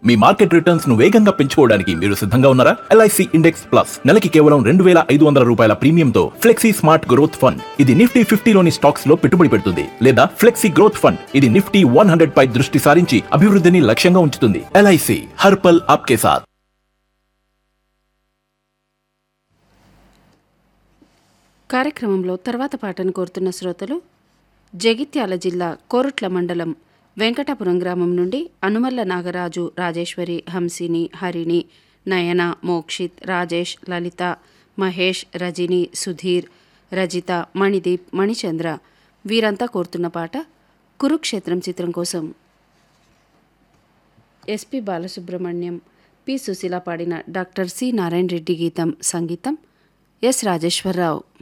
మీ market returns ను వేగంగా పెంచుకోవడానికి మీరు సిద్ధంగా ఉన్నారా ఎల్ఐసి ఇండెక్స్ ప్లస్ నెలకి కేవలం రెండు వేల ఐదు వందల రూపాయల ప్రీమియంతో ఫ్లెక్సీ స్మార్ట్ గ్రోత్ ఫండ్ ఇది నిఫ్టీ ఫిఫ్టీలోని స్టాక్స్ లో పెట్టుబడి పెడుతుంది లేదా ఫ్లెక్సీ గ్రోత్ ఫండ్ ఇది నిఫ్టీ వన్ హండ్రెడ్ పై దృష్టి సారించి అభివృద్ధిని లక్ష్యంగా ఉంచుతుంది ఎల్ఐసి హర్పల్ ఆప్కే సాత్ కార్యక్రమంలో తర్వాత పాటను కోరుతున్న శ్రోతలు జగిత్యాల జిల్లా కోరుట్ల మండలం వెంకటాపురం గ్రామం నుండి అనుమల్ల నాగరాజు రాజేశ్వరి హంసిని హరిణి నయన మోక్షిత్ రాజేష్ లలిత మహేష్ రజిని సుధీర్ రజిత మణిదీప్ మణిచంద్ర వీరంతా కోరుతున్న పాట కురుక్షేత్రం చిత్రం కోసం ఎస్పి బాలసుబ్రహ్మణ్యం పి సుశీల పాడిన డాక్టర్ సి నారాయణ రెడ్డి గీతం సంగీతం ఎస్ రాజేశ్వరరావు